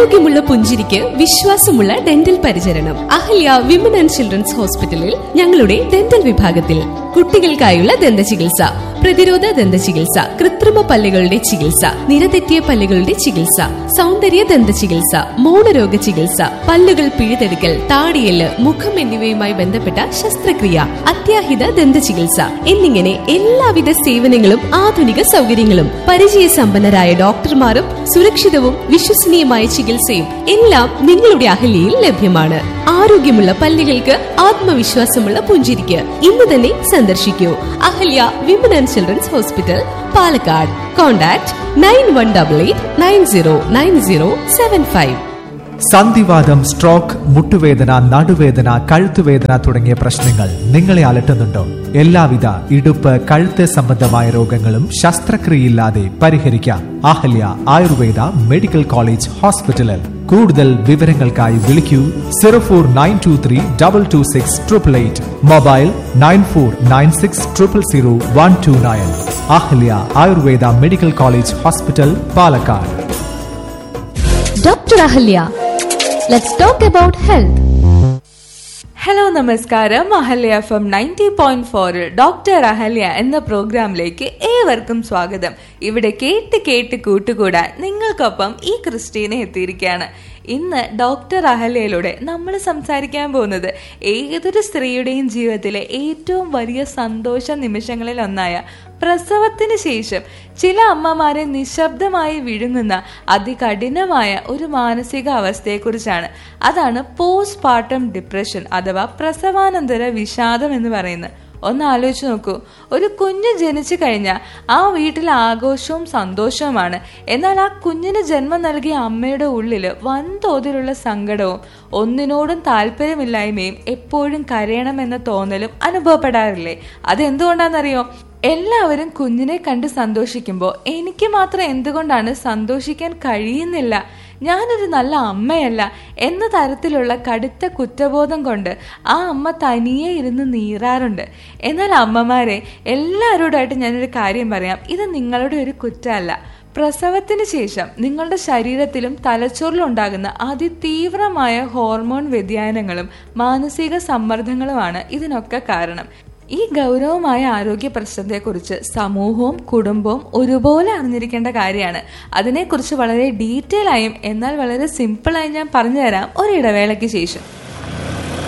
ആരോഗ്യമുള്ള പുഞ്ചിരിക്ക് വിശ്വാസമുള്ള ഡെന്റൽ പരിചരണം അഹല്യ വിമൻ ആൻഡ് ചിൽഡ്രൻസ് ഹോസ്പിറ്റലിൽ ഞങ്ങളുടെ ഡെന്റൽ വിഭാഗത്തിൽ കുട്ടികൾക്കായുള്ള ദന്ത ചികിത്സ പ്രതിരോധ ദന്ത ചികിത്സ കൃത്രിമ പല്ലുകളുടെ ചികിത്സ നിരതെറ്റിയ പല്ലുകളുടെ ചികിത്സ സൗന്ദര്യ ദന്ത ചികിത്സ മൗനരോഗ ചികിത്സ പല്ലുകൾ പിഴുതെടുക്കൽ താടിയല് മുഖം എന്നിവയുമായി ബന്ധപ്പെട്ട ശസ്ത്രക്രിയ അത്യാഹിത ദന്ത ചികിത്സ എന്നിങ്ങനെ എല്ലാവിധ സേവനങ്ങളും ആധുനിക സൗകര്യങ്ങളും പരിചയസമ്പന്നരായ ഡോക്ടർമാരും സുരക്ഷിതവും വിശ്വസനീയമായ ചികിത്സയും എല്ലാം നിങ്ങളുടെ അഹല്യയിൽ ലഭ്യമാണ് ആരോഗ്യമുള്ള പല്ലുകൾക്ക് ആത്മവിശ്വാസമുള്ള പുഞ്ചിരിക്ക് ഇന്ന് തന്നെ സന്ദർശിക്കൂ Ahalya women and children's hospital Palakkad contact nine one double eight nine zero nine zero seven five സന്ധിവാദം സ്ട്രോക്ക് മുട്ടുവേദന നടുവേദന കഴുത്തുവേദന തുടങ്ങിയ പ്രശ്നങ്ങൾ നിങ്ങളെ അലട്ടുന്നുണ്ടോ എല്ലാവിധ ഇടുപ്പ് കഴുത്ത് സംബന്ധമായ രോഗങ്ങളും ശസ്ത്രക്രിയയില്ലാതെ പരിഹരിക്കാം അഹല്യ ആയുർവേദ മെഡിക്കൽ കോളേജ് ഹോസ്പിറ്റലിൽ കൂടുതൽ വിവരങ്ങൾക്കായി വിളിക്കൂ zero four nine two three double two six triple eight mobile nine four nine six triple zero one two nine Ahalya Ayurveda medical college hospital Palakkad Dr. Ahalya. Let's talk about health. Hello നമസ്കാരം Ahalya F M ninety point ഫോറിൽ doctor Ahalya എന്ന പ്രോഗ്രാമിലേക്ക് ഏവർക്കും സ്വാഗതം ഇവിടെ കേട്ട് കേട്ട് കൂട്ടുകൂടാൻ നിങ്ങൾക്കൊപ്പം ഈ ക്രിസ്റ്റീനെ എത്തിയിരിക്കുകയാണ് ഇന്ന് ഡോക്ടർ അഹല്യയിലൂടെ നമ്മൾ സംസാരിക്കാൻ പോകുന്നത് ഏതൊരു സ്ത്രീയുടെയും ജീവിതത്തിലെ ഏറ്റവും വലിയ സന്തോഷ നിമിഷങ്ങളിൽ ഒന്നായ പ്രസവത്തിന് ശേഷം ചില അമ്മമാരെ നിശബ്ദമായി വിഴുങ്ങുന്ന അതികഠിനമായ ഒരു മാനസിക അവസ്ഥയെക്കുറിച്ചാണ് അതാണ് പോസ്റ്റ് പാർട്ടം ഡിപ്രഷൻ അഥവാ പ്രസവാനന്തര വിഷാദം എന്ന് പറയുന്നത് ഒന്ന് ആലോചിച്ച് നോക്കൂ ഒരു കുഞ്ഞ് ജനിച്ചു കഴിഞ്ഞാൽ ആ വീട്ടിൽ ആഘോഷവും സന്തോഷവുമാണ് എന്നാൽ ആ കുഞ്ഞിന് ജന്മം നൽകിയ അമ്മയുടെ ഉള്ളിൽ വൻതോതിലുള്ള സങ്കടവും ഒന്നിനോടും താല്പര്യമില്ലായ്മയും എപ്പോഴും കരയണമെന്ന തോന്നലും അനുഭവപ്പെടാറില്ലേ അതെന്തുകൊണ്ടാണെന്നറിയോ എല്ലാവരും കുഞ്ഞിനെ കണ്ട് സന്തോഷിക്കുമ്പോൾ എനിക്ക് മാത്രം എന്തുകൊണ്ടാണ് സന്തോഷിക്കാൻ കഴിയുന്നില്ല ഞാനൊരു നല്ല അമ്മയല്ല എന്ന തരത്തിലുള്ള കടുത്ത കുറ്റബോധം കൊണ്ട് ആ അമ്മ തനിയെ ഇരുന്ന് നീറാറുണ്ട് എന്നാൽ അമ്മമാരെ എല്ലാവരോടായിട്ട് ഞാനൊരു കാര്യം പറയാം ഇത് നിങ്ങളുടെ ഒരു കുറ്റമല്ല പ്രസവത്തിന് ശേഷം നിങ്ങളുടെ ശരീരത്തിലും തലച്ചോറിലും ഉണ്ടാകുന്ന അതിതീവ്രമായ ഹോർമോൺ വ്യതിയാനങ്ങളും മാനസിക സമ്മർദ്ദങ്ങളുമാണ് ഇതിനൊക്കെ കാരണം ഈ ഗൗരവമായ ആരോഗ്യ പ്രശ്നത്തെക്കുറിച്ച് സമൂഹവും കുടുംബവും ഒരുപോലെ അറിഞ്ഞിരിക്കേണ്ട കാര്യമാണ് അതിനെക്കുറിച്ച് വളരെ ഡീറ്റെയിൽ ആയും എന്നാൽ വളരെ സിമ്പിളായി ഞാൻ പറഞ്ഞുതരാം ഒരു ഇടവേളയ്ക്ക് ശേഷം